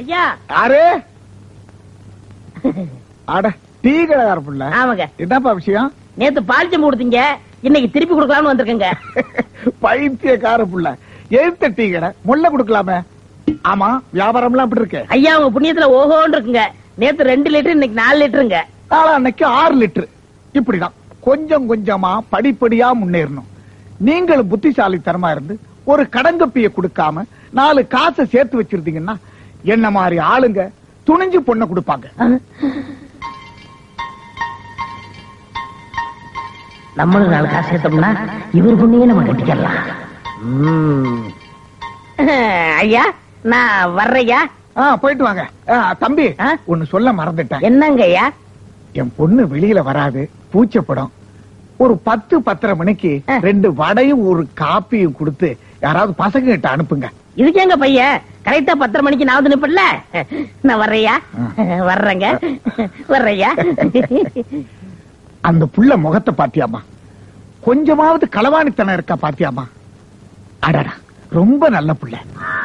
ஐயா யாரு அட டீ கடைக்கார புள்ள ஆமாங்க என்னப்பா விஷயம் நேத்து பால் கொடுத்தீங்க இன்னைக்கு திருப்பி கொடுக்கலாம்னு வந்திருக்கேங்க பைத்தியக்கார புள்ள எழுத்த டீ கடை முல்ல கொடுக்கலாமே ஆமா வியாபாரம்லாம் எப்படி இருக்கு ஐயா உங்க புண்ணியத்துல ஓஹோன்னு இருக்குங்க நேத்து ரெண்டு லிட்டர் இன்னைக்கு நாலு லிட்டருங்க நாளா அன்னைக்கு ஆறு லிட்டர் இப்படிதான் கொஞ்சம் கொஞ்சமா படிப்படியா முன்னேறணும் நீங்களும் புத்திசாலித்தனமா இருந்து ஒரு கடங்கப்பிய கொடுக்காம நாலு காசை சேர்த்து வச்சிருந்தீங்கன்னா என்ன மாதிரி ஆளுங்க துணிஞ்சு பொண்ணை கொடுப்பாங்க நம்மளும் நாலு காசு சேர்த்தோம்னா இவர் புண்ணியே நம்ம கட்டிக்கலாம் ஐயா நான் வர்றையா ஆ, போயிட்டு வாங்க ஆ, தம்பி ஆ? ஒன்னு சொல்ல மறந்துட்டேன் என்னங்க ஐயா என் பொண்ணு வெளியில வராது பூச்சப்படும் ஒரு பத்து பத்தரை மணிக்கு ஆ. ரெண்டு வடையும் ஒரு காப்பியும் கொடுத்து யாராவது பசங்க கிட்ட அனுப்புங்க இதுக்கு எங்க பையன் கரெக்டா பத்தரை மணிக்கு நான் வந்து நிப்பல நான் வர்றையா வர்றேங்க வர்றையா அந்த புள்ள முகத்தை பாத்தியாமா கொஞ்சமாவது களவாணித்தனம் இருக்கா பாத்தியாமா அடடா ரொம்ப நல்ல புள்ள